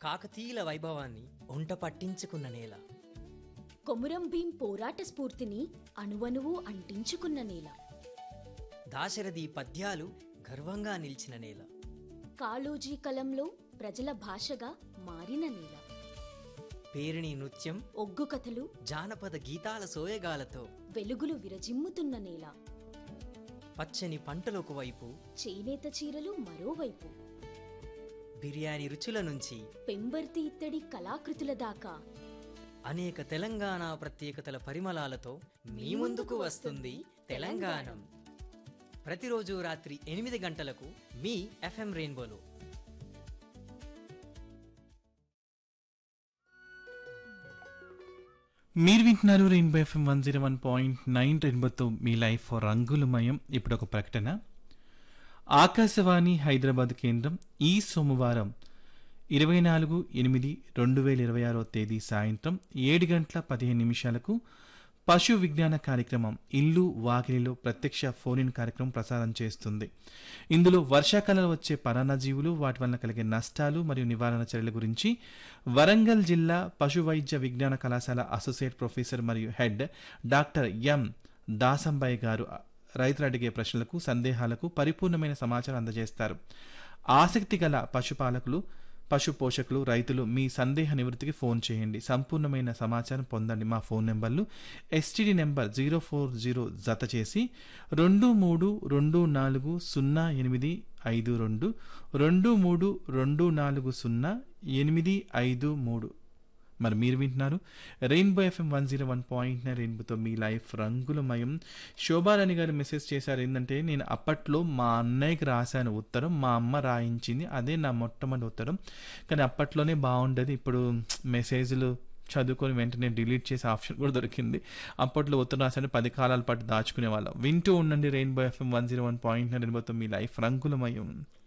కాకతీయుల వైభవాన్ని ఒంట పట్టించుకున్న నేల కొమురం భీం పోరాట స్ఫూర్తిని అణువణువు అంటించుకున్న నేల దాశరథి పద్యాలు గర్వంగా నిలిచిన నేల కాళోజీ కలంలో ప్రజల భాషగా మారిన నేల పేరిణి నృత్యం ఒగ్గు కథలు జానపద గీతాల సోయగాలతో వెలుగులు విరజిమ్ముతున్న నేల పచ్చని పంటలకు వైపు చేనేత చీరలు మరోవైపు బిర్యానీ రుచుల నుంచి పెంబర్తి ఇత్తడి కళాకృతుల దాకా అనేక తెలంగాణ ప్రత్యేకతల పరిమళాలతో మీ ముందుకు వస్తుంది తెలంగాణం ప్రతిరోజు రాత్రి ఎనిమిది గంటలకు మీ ఎఫ్ఎం రెయిన్బోలో మీరు వింటున్నారు Rainbow FM one zero one point nine రెయిన్బోతో మీ లైఫ్ రంగులమయం ఇప్పుడు ఒక ప్రకటన ఆకాశవాణి హైదరాబాద్ కేంద్రం ఈ సోమవారం ఇరవై నాలుగు ఎనిమిది రెండు వేల ఇరవై ఆరో తేదీ సాయంత్రం ఏడు గంటల పదిహేను నిమిషాలకు పశు విజ్ఞాన కార్యక్రమం ఇల్లు వాకిలిలో ప్రత్యక్ష ఫోన్ ఇన్ కార్యక్రమం ప్రసారం చేస్తుంది ఇందులో వర్షాకాలంలో వచ్చే పరాన్నజీవులు వాటి వలన కలిగే నష్టాలు మరియు నివారణ చర్యల గురించి వరంగల్ జిల్లా పశు వైద్య విజ్ఞాన కళాశాల అసోసియేట్ ప్రొఫెసర్ మరియు హెడ్ డాక్టర్ ఎం దాసంబాయి గారు రైతులు అడిగే ప్రశ్నలకు సందేహాలకు పరిపూర్ణమైన సమాచారం అందజేస్తారు ఆసక్తి గల పశుపాలకులు పశు పోషకులు రైతులు మీ సందేహ నివృత్తికి ఫోన్ చేయండి సంపూర్ణమైన సమాచారం పొందండి మా ఫోన్ నెంబర్లు STD number zero four zero జత చేసి రెండు మూడు రెండు నాలుగు సున్నా ఎనిమిది ఐదు రెండు రెండు మూడు రెండు నాలుగు సున్నా ఎనిమిది ఐదు మూడు మరి మీరు వింటున్నారు Rainbow FM one zero one point nine రెయిన్బోతో మీ లైఫ్ రంగులమయం శోభారాణి గారు మెసేజ్ చేశారు ఏంటంటే నేను అప్పట్లో మా అన్నయ్యకి రాశాను ఉత్తరం మా అమ్మ రాయించింది అదే నా మొట్టమొదటి ఉత్తరం కానీ అప్పట్లోనే బాగుండేది ఇప్పుడు మెసేజ్లు చదువుకొని వెంటనే డిలీట్ చేసే ఆప్షన్ కూడా దొరికింది అప్పట్లో ఉత్తరం రాశాను పది కాలాల పాటు దాచుకునే వాళ్ళం వింటూ ఉండండి Rainbow FM one zero one point nine రెయిన్బోతో మీ లైఫ్ రంగులమయం